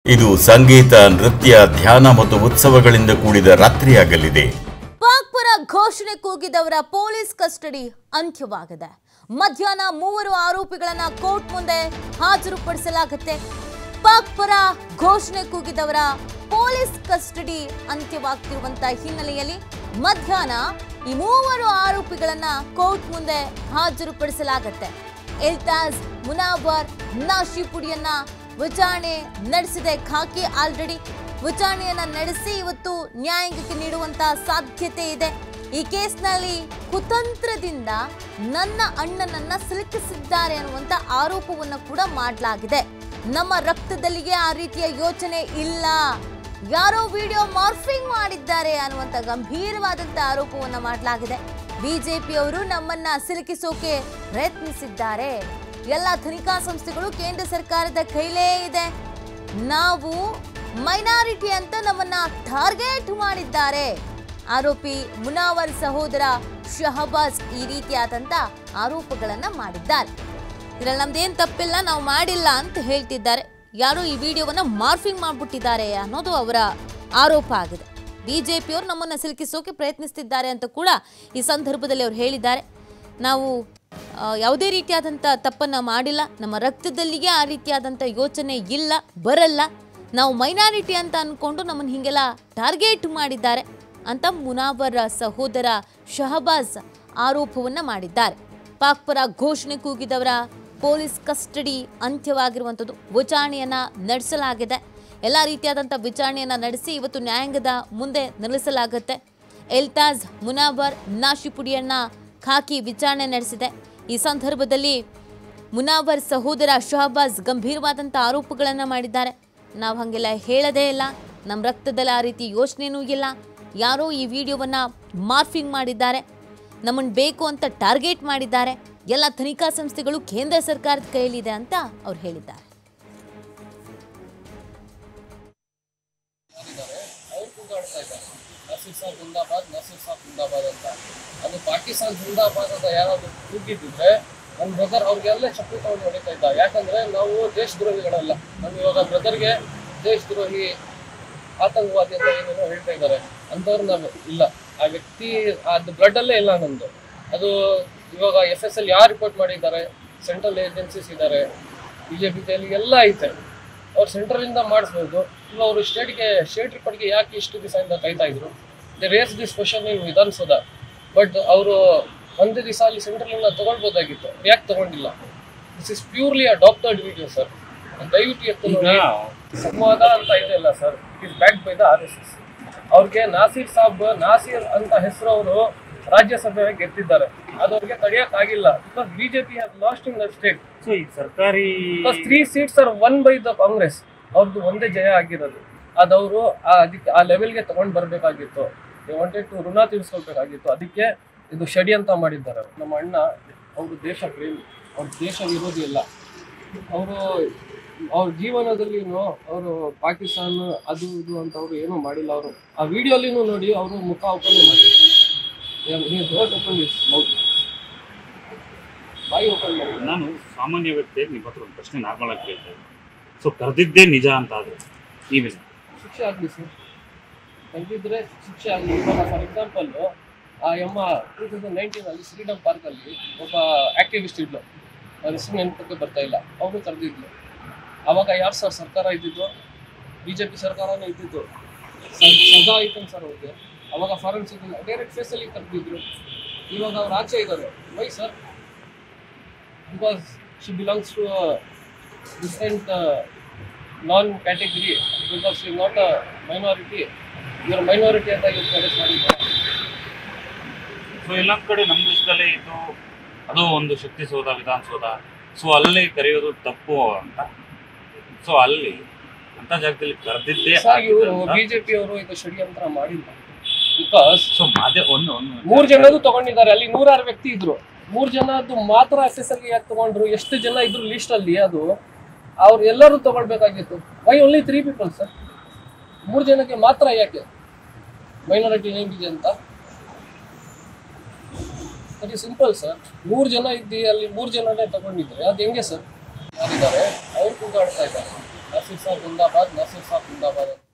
ಇದು ಸಂಗೀತ ನೃತ್ಯ ಧ್ಯಾನ ಮತ್ತು ಉತ್ಸವಗಳಿಂದ ಕೂಡಿದ ರಾತ್ರಿಯಾಗಲಿದೆ ಪಾಕ್ ಪರ ಘೋಷಣೆ ಕೂಗಿದವರ ಪೊಲೀಸ್ ಕಸ್ಟಡಿ ಅಂತ್ಯವಾಗಿದೆ ಮಧ್ಯಾಹ್ನ ಮೂವರು ಆರೋಪಿಗಳನ್ನ ಕೋರ್ಟ್ ಮುಂದೆ ಹಾಜರುಪಡಿಸಲಾಗುತ್ತೆ ಪಾಕ್ ಪರ ಘೋಷಣೆ ಕೂಗಿದವರ ಪೊಲೀಸ್ ಕಸ್ಟಡಿ ಅಂತ್ಯವಾಗ್ತಿರುವಂತ ಹಿನ್ನೆಲೆಯಲ್ಲಿ ಮಧ್ಯಾಹ್ನ ಈ ಮೂವರು ಆರೋಪಿಗಳನ್ನ ಕೋರ್ಟ್ ಮುಂದೆ ಹಾಜರುಪಡಿಸಲಾಗುತ್ತೆ ಇಲ್ತಾಜ್ ಮುನಾವರ್ ನಾಶಿಪುಡಿಯನ್ನ ವಿಚಾರಣೆ ನಡೆಸಿದೆ ಖಾಕಿ ಆಲ್ರೆಡಿ ವಿಚಾರಣೆಯನ್ನ ನಡೆಸಿ ಇವತ್ತು ನ್ಯಾಯಾಂಗಕ್ಕೆ ನೀಡುವಂತ ಸಾಧ್ಯತೆ ಇದೆ ಈ ಕೇಸ್ನಲ್ಲಿ ಕುತಂತ್ರದಿಂದ ನನ್ನ ಅಣ್ಣನನ್ನ ಸಿಲುಕಿಸಿದ್ದಾರೆ ಅನ್ನುವಂತ ಆರೋಪವನ್ನ ಕೂಡ ಮಾಡಲಾಗಿದೆ ನಮ್ಮ ರಕ್ತದಲ್ಲಿಗೆ ಆ ರೀತಿಯ ಯೋಚನೆ ಇಲ್ಲ ಯಾರೋ ವಿಡಿಯೋ ಮಾರ್ಫಿಂಗ್ ಮಾಡಿದ್ದಾರೆ ಅನ್ನುವಂತ ಗಂಭೀರವಾದಂತ ಆರೋಪವನ್ನ ಮಾಡಲಾಗಿದೆ ಬಿಜೆಪಿಯವರು ನಮ್ಮನ್ನ ಸಿಲುಕಿಸೋಕೆ ಪ್ರಯತ್ನಿಸಿದ್ದಾರೆ ಎಲ್ಲ ತನಿಖಾ ಸಂಸ್ಥೆಗಳು ಕೇಂದ್ರ ಸರ್ಕಾರದ ಕೈಲೇ ಇದೆ ನಾವು ಮೈನಾರಿಟಿ ಅಂತ ನಮ್ಮನ್ನ ಟಾರ್ಗೆಟ್ ಮಾಡಿದ್ದಾರೆ ಆರೋಪಿ ಮುನಾವರ್ ಸಹೋದರ ಶಹಬಾಜ್ ಈ ರೀತಿಯಾದಂತ ಆರೋಪಗಳನ್ನ ಮಾಡಿದ್ದಾರೆ ಇದ್ರಲ್ಲಿ ನಮ್ದೇನ್ ತಪ್ಪಿಲ್ಲ ನಾವು ಮಾಡಿಲ್ಲ ಅಂತ ಹೇಳ್ತಿದ್ದಾರೆ ಯಾರೋ ಈ ವಿಡಿಯೋವನ್ನ ಮಾರ್ಫಿಂಗ್ ಮಾಡ್ಬಿಟ್ಟಿದ್ದಾರೆ ಅನ್ನೋದು ಅವರ ಆರೋಪ ಆಗಿದೆ ಬಿಜೆಪಿಯವರು ನಮ್ಮನ್ನ ಸಿಲುಕಿಸೋಕೆ ಪ್ರಯತ್ನಿಸ್ತಿದ್ದಾರೆ ಅಂತ ಕೂಡ ಈ ಸಂದರ್ಭದಲ್ಲಿ ಅವರು ಹೇಳಿದ್ದಾರೆ ನಾವು ಆ, ಯಾವುದೇ ರೀತಿಯಾದಂಥ ತಪ್ಪನ್ನ ಮಾಡಿಲ್ಲ ನಮ್ಮ ರಕ್ತದಲ್ಲಿಗೆ ಆ ರೀತಿಯಾದಂಥ ಯೋಚನೆ ಇಲ್ಲ ಬರಲ್ಲ ನಾವು ಮೈನಾರಿಟಿ ಅಂತ ಅಂದ್ಕೊಂಡು ನಮ್ಮನ್ನು ಹೀಗೆಲ್ಲ ಟಾರ್ಗೆಟ್ ಮಾಡಿದ್ದಾರೆ ಅಂತ ಮುನಾವರ್ ಸಹೋದರ ಶಹಬಾಜ್ ಆರೋಪವನ್ನ ಮಾಡಿದ್ದಾರೆ ಪಾಕ್ ಪರ ಘೋಷಣೆ ಕೂಗಿದವರ ಪೊಲೀಸ್ ಕಸ್ಟಡಿ ಅಂತ್ಯವಾಗಿರುವಂಥದ್ದು ವಿಚಾರಣೆಯನ್ನ ನಡೆಸಲಾಗಿದೆ ಎಲ್ಲ ರೀತಿಯಾದಂಥ ವಿಚಾರಣೆಯನ್ನ ನಡೆಸಿ ಇವತ್ತು ನ್ಯಾಯಾಂಗದ ಮುಂದೆ ನಿಲ್ಲಿಸಲಾಗುತ್ತೆ ಎಲ್ತಾಜ್ ಮುನಾವರ್ ನಾಶಿಪುಡಿಯನ್ನ ಖಾಕಿ ವಿಚಾರಣೆ ನಡೆಸಿದೆ ಈ ಸಂದರ್ಭದಲ್ಲಿ ಮುನಾವರ್ ಸಹೋದರ ಶಹಬಾಜ್ ಗಂಭೀರವಾದಂಥ ಆರೋಪಗಳನ್ನು ಮಾಡಿದ್ದಾರೆ ನಾವು ಹಾಗೆಲ್ಲ ಹೇಳದೇ ಇಲ್ಲ ನಮ್ಮ ರಕ್ತದಲ್ಲಿ ಆ ರೀತಿ ಯೋಚನೆನೂ ಇಲ್ಲ ಯಾರೋ ಈ ವಿಡಿಯೋವನ್ನು ಮಾರ್ಫಿಂಗ್ ಮಾಡಿದ್ದಾರೆ ನಮ್ಮನ್ನು ಬೇಕು ಅಂತ ಟಾರ್ಗೆಟ್ ಮಾಡಿದ್ದಾರೆ ಎಲ್ಲ ತನಿಖಾ ಸಂಸ್ಥೆಗಳು ಕೇಂದ್ರ ಸರ್ಕಾರದ ಕೈಯಲ್ಲಿದೆ ಅಂತ ಅವ್ರು ಹೇಳಿದ್ದಾರೆ ಅವ್ರು ಕೂಗಾಡ್ತಾ ಇದ್ದಾರೆ ನಸೀರ್ ಸಾಬ್ ಜಿಂದಾಬಾದ್ ನಸೀರ್ ಸಾಬ್ ಜಿಂದಾಬಾದ್ ಅಂತ ಅದು ಪಾಕಿಸ್ತಾನ್ ಜಿಂದಾಬಾದ್ ಅಂತ ಯಾರಾದ್ರು ಕೂಗಿದ್ದಿದ್ರೆ ನನ್ನ ಬ್ರದರ್ ಅವ್ರಿಗೆಲ್ಲ ಚಪ್ಪಲಿ ತಗೊಂಡು ಹೊಡಿತಾ ಇದ್ದ ಯಾಕಂದ್ರೆ ನಾವು ದೇಶದ್ರೋಹಿಗಳಲ್ಲ ನಮ್ಮ ಇವಾಗ ಬ್ರದರ್ಗೆ ದೇಶದ್ರೋಹಿ ಆತಂಕವಾದಿ ಅಂತ ಏನೇನೋ ಹೇಳ್ತಾ ಇದ್ದಾರೆ ಅಂಥವ್ರು ನಾವು ಇಲ್ಲ ಆ ವ್ಯಕ್ತಿ ಅದು ಬ್ಲಡ್ ಅಲ್ಲೇ ಇಲ್ಲ ನಮ್ದು ಅದು ಇವಾಗ ಎಫ್ ಎಸ್ ಎಲ್ ಯಾರು ರಿಪೋರ್ಟ್ ಮಾಡಿದ್ದಾರೆ ಸೆಂಟ್ರಲ್ ಏಜೆನ್ಸೀಸ್ ಇದ್ದಾರೆ ಬಿ ಜೆ ಪಿ ಎಲ್ಲ ಐತೆ ಅವ್ರು ಸೆಂಟ್ರಲಿಂದ ಮಾಡಿಸ್ಬೋದು ಇವಾಗ ಅವರು ಸ್ಟೇಟ್ಗೆ ಸ್ಟೇಟ್ ರಿಪೋರ್ಟ್ಗೆ ಯಾಕೆ ಇಷ್ಟು ದಿವಸದಿಂದ ಕಾಯ್ತಾ ಇದ್ರು they raise this question in Vidhana Soudha but ಅವರು ಒಂದೇ ದಿವಸ ಅಲ್ಲಿ ಸೆಂಟ್ರಲಿಂದ ತಗೊಳ್ಬೋದಾಗಿತ್ತು ಯಾಕೆ ತಗೊಂಡಿಲ್ಲ this is purely a doctored video sir ದಯವಿಟ್ಟು ಎತ್ತು ನೋಡಿ ಸಂವಾದ ಅಂತ ಇದೆಯಲ್ಲ sir it is back by the R S S ಅವ್ರಿಗೆ ನಾಸೀರ್ ಸಾಬ್ ನಾಸೀರ್ ಅಂತ ಹೆಸರು ಅವರು ರಾಜ್ಯಸಭೆ ಗೆದ್ದಿದ್ದಾರೆ ಅದು ಅವ್ರಿಗೆ ತಡೆಯಕ್ ಆಗಿಲ್ಲ because BJP has lost in the state so ಈಗ ಸರ್ಕಾರಿ because three seats are won by the Congress ಅವ್ರದ್ದು ಒಂದೇ ಜಯ ಆಗಿರೋದು ಅದವರು ಅದಕ್ಕೆ ಆ ಲೆವೆಲ್ಗೆ ತಗೊಂಡ್ ಬರ್ಬೇಕಾಗಿತ್ತು ವಾಂಟೆಡ್ ಟು ಋಣ ತೀರಿಸ್ಕೊಳ್ಬೇಕಾಗಿತ್ತು ಅದಕ್ಕೆ ಇದು ಷಡ್ಯಂತ್ರ ಮಾಡಿದ್ದಾರೆ ಅವ್ರು. ನಮ್ಮ ಅಣ್ಣ ಅವರು ದೇಶ ಪ್ರೇಮಿ ಅವ್ರ ದೇಶ ವಿರೋಧಿ ಇಲ್ಲ ಅವರು ಅವ್ರ ಜೀವನದಲ್ಲಿ ಅವರು ಪಾಕಿಸ್ತಾನ ಅದು ಇದು ಅಂತ ಅವರು ಏನೂ ಮಾಡಿಲ್ಲ ಅವರು ಆ ವಿಡಿಯೋಲಿನೂ ನೋಡಿ ಅವರು ಮುಖ ಓಪನ್ ಮಾಡಿದ್ರು ಡೋಂಟ್ ಓಪನ್ ದಿಸ್ ಮೌತ್ ಬಾಯಿ ಓಪನ್ ಮಾಡಿ ನಾನು ಸಾಮಾನ್ಯ ವ್ಯಕ್ತಿಯಾಗಿ ನಿಮ್ಮ ಹತ್ರ ಒಂದು ಪ್ರಶ್ನೆ ನಾರ್ಮಲ್ ಆಗಿ ಕೇಳ್ತಾ ಇದ್ದೀನಿ ಸೊ ಕರೆದಿದ್ದೇ ನಿಜ ಅಂತ ಆದ್ರೆ ನೀವೇನು ಶಿಕ್ಷೆ ಆಗಲಿ ಸರ್ ತೆಗೆದಿದ್ರೆ ಶಿಕ್ಷೆ ಆಗಲಿ ಇವಾಗ ಫಾರ್ ಎಕ್ಸಾಂಪಲ್ ಆ ಯಮ್ಮ ಟೂ ತೌಸಂಡ್ ನೈನ್ಟೀನಲ್ಲಿ ಫ್ರೀಡಮ್ ಪಾರ್ಕಲ್ಲಿ ಒಬ್ಬ ಆಕ್ಟಿವಿಸ್ಟ್ ಇದ್ಲು ಅವ್ರ ಹೆಸರು ನೆನಪಕ್ಕೆ ಬರ್ತಾ ಇಲ್ಲ ಅವರು ಕರೆದಿದ್ಲು ಅವಾಗ ಯಾರು ಸರ್ ಸರ್ಕಾರ ಇದ್ದಿದ್ದು ಬಿ ಜೆ ಪಿ ಸರ್ಕಾರನೇ ಇದ್ದಿದ್ದು ಸ- ಸದಾ ಐತನ್ ಸರ್ ಅವ್ರಿಗೆ ಅವಾಗ ಫಾರೆನ್ಸಿಕ್ ಡೈರೆಕ್ಟ್ ಫೇಸಲ್ಲಿ ಕರೆದಿದ್ರು ಇವಾಗ ಅವ್ರು ಆಚೆ ಇದ್ದಾರೆ why sir because she belongs to different non category because you not a minority ಇವರ ಮೈನಾರಿಟಿ ಅಂತ ಇವ್ರು ಕಡೆ ಮಾಡಿದ್ದಾರೆ ಸೊ ಎಲ್ಲೊಂದ್ ಕಡೆ ನಮ್ಮ ದೇಶದಲ್ಲೇ ಇದು ಅದು ಒಂದು ಶಕ್ತಿಸೌಧ ವಿಧಾನಸೌಧ ಸೊ ಅಲ್ಲಿ ಕರೆಯೋದು ತಪ್ಪು ಅಂತ ಸೊ ಅಲ್ಲಿ ಅಂತ ಜಾಗದಲ್ಲಿ ಕರೆದಿದ್ದೇ ಸರ್ ಇವರು ಬಿಜೆಪಿ ಅವರು ಇದು ಷಡ್ಯಂತ್ರ ಮಾಡಿಲ್ಲ ಬಿಕಾಸ್ ಸೊ ಮಾಧ್ಯ ಒಂದು ಒಂದು ಮೂರ್ ಜನದು ತಗೊಂಡಿದ್ದಾರೆ ಅಲ್ಲಿ ನೂರಾರು ವ್ಯಕ್ತಿ ಇದ್ರು ಮೂರ್ ಜನದ್ದು ಮಾತ್ರ ಎಸ್ ಎಸ್ ಎಲ್ಗೆ ಯಾಕೆ ತಗೊಂಡ್ರು ಎಷ್ಟು ಜನ ಇದ್ರು ಲಿಸ್ಟ್ ಅಲ್ಲಿ ಅದು ಅವ್ರು ಎಲ್ಲರೂ ತಗೊಳ್ಬೇಕಾಗಿತ್ತು why only three people sir ಮೂರ್ ಜನಕ್ಕೆ ಮಾತ್ರ ಯಾಕೆ ಮೈನಾರಿಟಿ ಏನಿದೆ ಅಂತ ವೆರಿ ಸಿಂಪಲ್ ಸರ್ ಮೂರು ಜನ ಇದ್ದಿ ಅಲ್ಲಿ ಮೂರು ಜನನೇ ತಗೊಂಡಿದ್ರೆ ಅದು ಹೆಂಗೆ ಸರ್ ಯಾರಿದ್ದಾರೆ ಅವ್ರು ಕೂಗಾಡ್ತಾ ಇದ್ದಾರೆ ನಸೀರ್ ಸಾಬ್ ಜಿಂದಾಬಾದ್ ನಸೀರ್ ಸಾಬ್ ಜಿಂದಾಬಾದ್ ಅಂತ